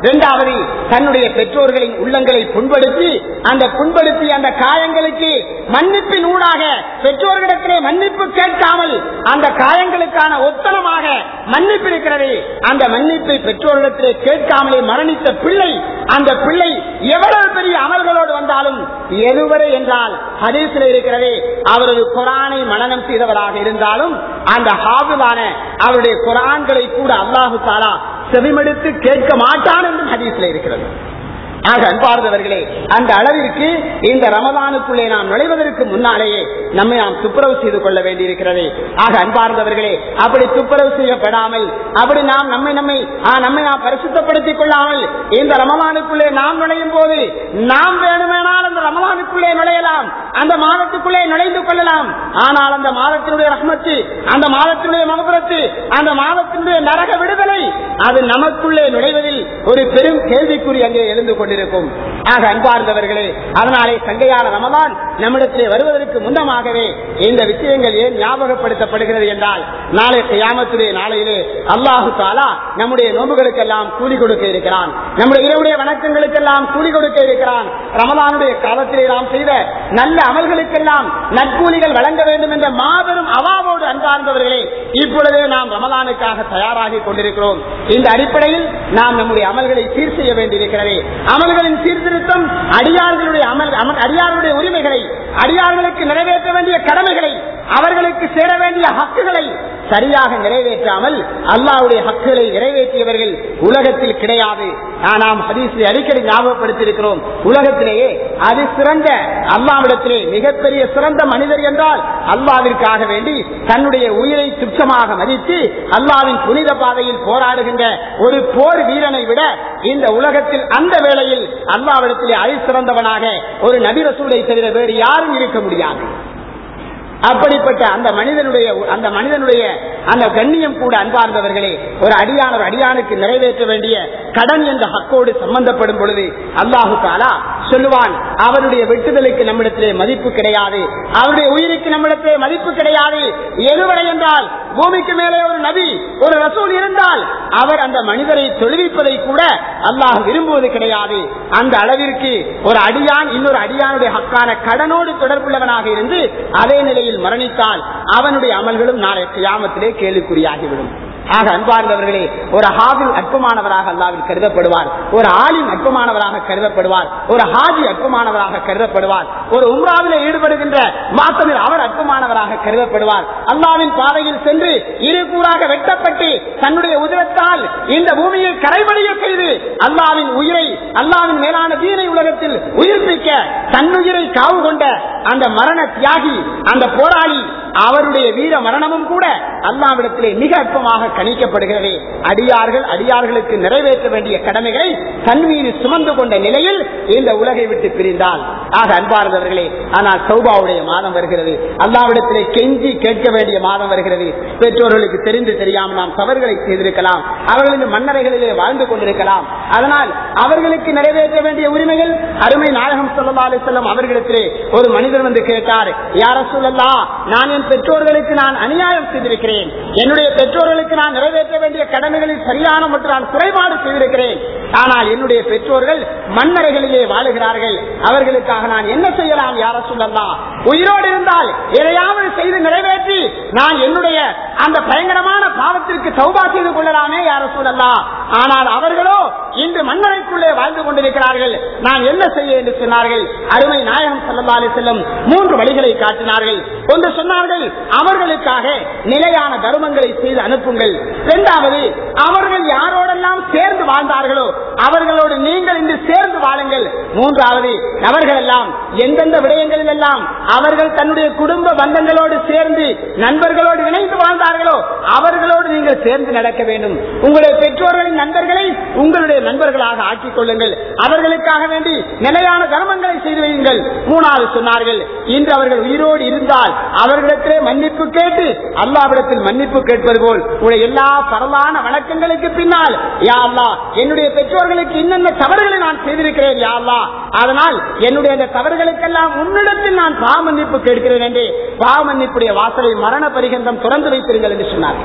இரண்டாவது தன்னுடைய பெற்றோர்களின் உள்ளங்களை புண்படுத்தி அந்த புண்படுத்தி அந்த காயங்களுக்கு மன்னிப்பின் ஊடாக பெற்றோர்களிடத்திலே மன்னிப்பு கேட்காமல் அந்த காயங்களுக்கான ஒத்தனமாக மன்னிப்பு இருக்கிறது அந்த மன்னிப்பை பெற்றோர்களிடத்திலே கேட்காமலே மரணித்த பிள்ளை அந்த பிள்ளை எவ்வளவு பெரிய அமல்களோடு வந்தாலும் எதுவரை என்றால் ஹதீஸில் இருக்கிறது அவரது குரானை மனநம் செய்தவராக இருந்தாலும் அந்த ஹாபிலான அவருடைய குரான்களை கூட அல்லாஹு தாலா செவிமடுத்து கேட்க மாட்டான் என்றும் ஹதீஸில் இருக்கிறது ஆக அன்பார்ந்தவர்களே அந்த அளவிற்கு இந்த ரமதானுக்குள்ளே நாம் நுழைவதற்கு முன்னாலேயே நம்மை நாம் துப்புரவு செய்து கொள்ள வேண்டியிருக்கிறது ஆக அன்பார்ந்தவர்களே அப்படி துப்புரவு செய்யப்படாமல் அப்படி நாம் நம்மை நம்மை ஆ, நம்மை நாம் பரிசுத்தப்படுத்திக் கொள்ளாமல் இந்த ரமலானுக்குள்ளே நாம் நுழையும் போது நாம் வேணுமேனால் அந்த ரமலானுக்குள்ளே நுழையலாம் அந்த மாதத்துக்குள்ளே நுழைந்து கொள்ளலாம் ஆனால் அந்த மாதத்தினுடைய ரஹ்மத்து அந்த மாதத்தினுடைய மகபுரத்து அந்த மாதத்தினுடைய நரக விடுதலை அது நமக்குள்ளே நுழைவதில் ஒரு பெரும் கேள்விக்குறி அங்கே எழுந்து கொண்டிருக்கும் ஆக அன்பார்ந்தவர்களே அதனாலே சங்கையான ரமதான் நம்மிடத்திலே வருவதற்கு முன்னமாகவே இந்த விஷயங்கள் ஏன் ஞாபகப்படுத்தப்படுகிறது என்றால் நாளை கியாமத்துடைய நாளையிலே அல்லாஹு தாலா நம்முடைய நோம்புகளுக்கெல்லாம் கூலி கொடுக்க இருக்கிறான் நம்முடைய இரவுடைய வணக்கங்களுக்கெல்லாம் கூலி கொடுக்க இருக்கிறான் ரமதானுடைய காலத்திலே நாம் செய்த நல்ல அமல்களுக்கெல்லாம் நற்கூலிகள் வழங்க வேண்டும் என்ற மாபெரும் அவாவோடு அன்பார்ந்தவர்களே இப்பொழுதே நாம் ரமலானுக்காக தயாராகி கொண்டிருக்கிறோம் இந்த அடிப்படையில் நாம் நம்முடைய அமல்களை சீர் செய்ய வேண்டியிருக்கிறது அமல்களின் சீர்திருத்தம் அடியார்களுடைய அமல் அமல் அடியார்களுடைய உரிமைகளை அடியார்களுக்கு நிறைவேற்ற வேண்டிய கடமைகளை அவர்களுக்கு சேர வேண்டிய ஹக்குகளை சரியாக நிறைவேற்றாமல் அல்லாவுடைய ஹக்குகளை நிறைவேற்றியவர்கள் உலகத்தில் கிடையாது ஆ, நாம் ஹதீஸை அடிக்கடி ஞாபகப்படுத்தியிருக்கிறோம் உலகத்திலேயே அது சிறந்த அல்லாவிடத்திலே மிகப்பெரிய சிறந்த மனிதர் என்றால் அல்லாவிற்காக வேண்டி தன்னுடைய உயிரை துச்சமாக மதித்து அல்லாவின் புனித பாதையில் போராடுகின்ற ஒரு போர் வீரனை விட இந்த உலகத்தில் அந்த வேளையில் அல்லாவிடத்திலே அழி சிறந்தவனாக ஒரு நபி ரசூலை தவிர வேறு யாரும் இருக்க முடியாது அப்படிப்பட்ட அந்த மனிதனுடைய அந்த மனிதனுடைய அந்த கண்ணியம் கூட அன்பார்ந்தவர்களே ஒரு அடியான் ஒரு அடியானுக்கு நிறைவேற்ற வேண்டிய கடன் என்ற ஹக்கோடு சம்பந்தப்படும் பொழுது அல்லாஹு தாலா சொல்லுவான் அவருடைய வெட்டுதலுக்கு நம்மிடத்திலே மதிப்பு கிடையாது அவருடைய உயிருக்கு நம்மிடத்திலே மதிப்பு கிடையாது எதுவரை என்றால் பூமிக்கு மேலே ஒரு நபி ஒரு ரசூல் இருந்தால் அவர் அந்த மனிதரை தொழுவிப்பதை கூட அல்லாஹ் விரும்புவது கிடையாது அந்த அளவிற்கு ஒரு அடியான் இன்னொரு அடியானுடைய ஹக்கான கடனோடு தொடர்புள்ளவனாக இருந்து அதே நிலையில் மரணித்தால் அவனுடைய அமல்களும் நாளை கியாமத்திலே கேள்விக்குறியாகிவிடும் ஆக அன்பார்ந்தவர்களே ஒரு ஹாபில் அற்பமானவராக அல்லாவில் கருதப்படுவார் ஒரு ஆலிம் அற்பமானவராக கருதப்படுவார் ஒரு ஹாஜி அற்பமானவராக கருதப்படுவார் ஒரு உம்ராவிலே ஈடுபடுகின்ற மாத்தமில் அவர் அற்பமானவராக கருதப்படுவார் அல்லாவின் பாதையில் சென்று இரு கூறாக வெட்டப்பட்டு தன்னுடைய உதிரத்தால் இந்த பூமியை கரைபடிய செய்து அல்லாவின் உயிரை அல்லாவின் மேலான தீனை உலகத்தில் உயிர்ப்பிக்க தன்னுயிரை காவு கொண்ட அந்த மரண தியாகி அந்த போராளி அவருடைய வீர மரணமும் கூட அல்லாவிடத்திலே மிக அற்பமாக கணிக்கப்படுகிறது அடியார்கள் அடியார்களுக்கு நிறைவேற்ற வேண்டிய கடமைகளை தன் மீது சுமந்து கொண்ட நிலையில் இந்த உலகை விட்டு பிரிந்தால் ஆக அன்பார்ந்தவர்களே ஆனால் சௌபாவுடைய மாதம் வருகிறது அல்லாவிடத்திலே கெஞ்சி கேட்க வேண்டிய மாதம் வருகிறது பெற்றோர்களுக்கு தெரிந்து தெரியாமல் நாம் தவறுகளை செய்திருக்கலாம் அவர்கள் இந்த மன்னரைகளிலே வாழ்ந்து கொண்டிருக்கலாம் அதனால் அவர்களுக்கு நிறைவேற்ற வேண்டிய உரிமைகள் அருமை நாயகம் சொல்லா செல்லும் அவர்களிடத்திலே ஒரு மனிதர் வந்து கேட்டார் யார சொல்லலா நான் என் பெற்றோர்களுக்கு நான் அநியாயம் செய்திருக்கிறேன் என்னுடைய பெற்றோர்களுக்கு நான் நிறைவேற்ற வேண்டிய கடமைகளில் சரியான மற்றும் நான் குறைபாடு செய்திருக்கிறேன் ஆனால் என்னுடைய பெற்றோர்கள் மண்ணறைகளிலே வாழுகிறார்கள் அவர்களுக்காக நான் என்ன செய்யலாம் யார சொல்லலாம் உயிரோடு இருந்தால் எதையாவது செய்து நிறைவேற்றி நான் என்னுடைய அந்த பயங்கரமான பாவத்திற்கு சௌபா செய்து கொள்ளலாமே யார சொல்லலாம் ஆனால் அவர்களோ இன்று மண்ணறைக்குள்ளே வாழ்ந்து கொண்டிருக்கிறார்கள் நான் என்ன செய்ய என்று சொன்னார்கள் அருமை நாயகம் செல்லல்லாலே செல்லும் மூன்று வழிகளை காட்டினார்கள் ஒன்று சொன்னார்கள் அவர்களுக்காக நிலையான தர்மங்களை செய்து அனுப்புங்கள் இரண்டாவது அவர்கள் யாரோடெல்லாம் சேர்ந்து வாழ்ந்தார்களோ அவர்களோடு நீங்கள் இன்று சேர்ந்து வாழுங்கள் மூன்றாவது அவர்கள் எல்லாம் எந்தெந்த விடயங்களில் எல்லாம் அவர்கள் தன்னுடைய குடும்ப பந்தங்களோடு சேர்ந்து நண்பர்களோடு இணைந்து வாழ்ந்தார்களோ அவர்களோடு நீங்கள் சேர்ந்து நடக்க வேண்டும் உங்களுடைய பெற்றோர்களின் நண்பர்களை உங்களுடைய நண்பர்களாக ஆக்கிக் கொள்ளுங்கள் அவர்களுக்காக வேண்டி நிலையான தர்மங்களை செய்து வையுங்கள் மூணாவது சொன்னார்கள் இன்று அவர்கள் உயிரோடு இருந்தால் அவர்களிடத்திலே மன்னிப்பு கேட்டு அல்லாவிடத்தில் மன்னிப்பு கேட்பது போல் உடைய எல்லா பரவான வணக்கங்களுக்கு பின்னால் யா அல்லா என்னுடைய பெற்றோர்களுக்கு இன்னென்ன தவறுகளை நான் செய்திருக்கிறேன் யா அல்லா அதனால் என்னுடைய அந்த தவறுகளுக்கெல்லாம் உன்னிடத்தில் நான் பாவ மன்னிப்பு கேட்கிறேன் என்று பாவ மன்னிப்புடைய வாசலை மரண பரிகந்தம் திறந்து வைத்திருங்கள் என்று சொன்னார்கள்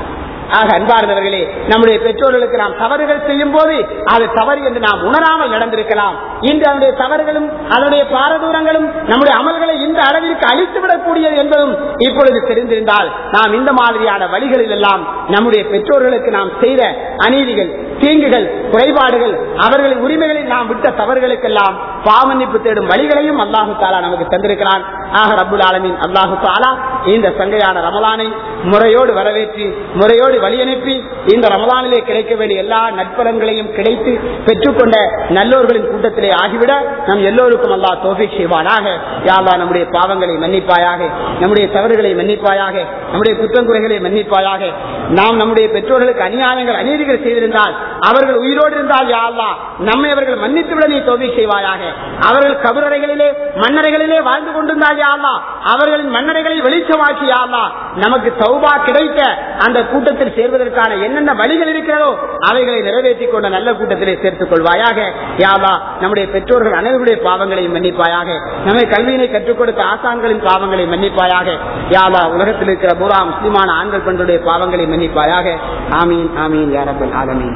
ஆக அன்பார்ந்தவர்களே நம்முடைய பெற்றோர்களுக்கு நாம் தவறுகள் செய்யும் போது அது தவறு என்று நாம் உணராமல் நடந்திருக்கலாம் இன்று அவருடைய தவறுகளும் அதனுடைய பாரதூரங்களும் நம்முடைய அமல்களை இந்த அளவிற்கு அழித்துவிடக்கூடியது என்பதும் இப்பொழுது தெரிந்திருந்தால் நாம் இந்த மாதிரியான வழிகளில் எல்லாம் நம்முடைய பெற்றோர்களுக்கு நாம் செய்த அநீதிகள் தீங்குகள் குறைபாடுகள் அவர்களின் உரிமைகளில் நாம் விட்ட தவறுகளுக்கெல்லாம் பாவமன்னிப்பு தேடும் வழிகளையும் அல்லாஹு தாலா நமக்கு தந்திருக்கிறான் ஆக ரப்புல் ஆலமின் அல்லாஹு தாலா இந்த சங்கையான ரமலானை முறையோடு வரவேற்றி முறையோடு வழி அனுப்பி இந்த ரமலானிலே கிடைக்க வேண்டிய எல்லா நட்பலன்களையும் கிடைத்து பெற்றுக்கொண்ட நல்லோர்களின் கூட்டத்திலே ஆகிவிட நம் எல்லோருக்கும் அல்லாஹ் தோஃபிக் செய்வானாக யாழ்லா நம்முடைய பாவங்களை மன்னிப்பாயாக நம்முடைய தவறுகளை மன்னிப்பாயாக நம்முடைய குற்றங்குறைகளை மன்னிப்பாயாக நாம் நம்முடைய பெற்றோர்களுக்கு அநியாயங்கள் அநீதிகள் செய்திருந்தால் அவர்கள் உயிரோடு இருந்தால் யாழ்லா நம்மை அவர்கள் மன்னித்து விட நீ தோல்வி செய்வாயாக அவர்கள் கபரறைகளிலே மன்னரைகளிலே வாழ்ந்து கொண்டிருந்தால் யாழ்லா அவர்களின் மன்னரைகளை வெளிச்சமாக்கி யாழ்லா நமக்கு சௌபா கிடைத்த அந்த கூட்டத்தில் சேர்வதற்கான என்னென்ன வழிகள் இருக்கிறதோ அவைகளை நிறைவேற்றிக் கொண்ட நல்ல கூட்டத்திலே சேர்த்துக் கொள்வாயாக யாழ்லா நம்முடைய பெற்றோர்கள் அனைவருடைய பாவங்களையும் மன்னிப்பாயாக நம்மை கல்வியினை கற்றுக் கொடுத்த ஆசான்களின் பாவங்களை மன்னிப்பாயாக யாழ்லா உலகத்தில் இருக்கிற பூரா முஸ்லிமான ஆண்கள் பெண்களுடைய பாவங்களை மன்னிப்பாயாக ஆமீன் ஆமீன் யாரப்பன் ஆலமீன்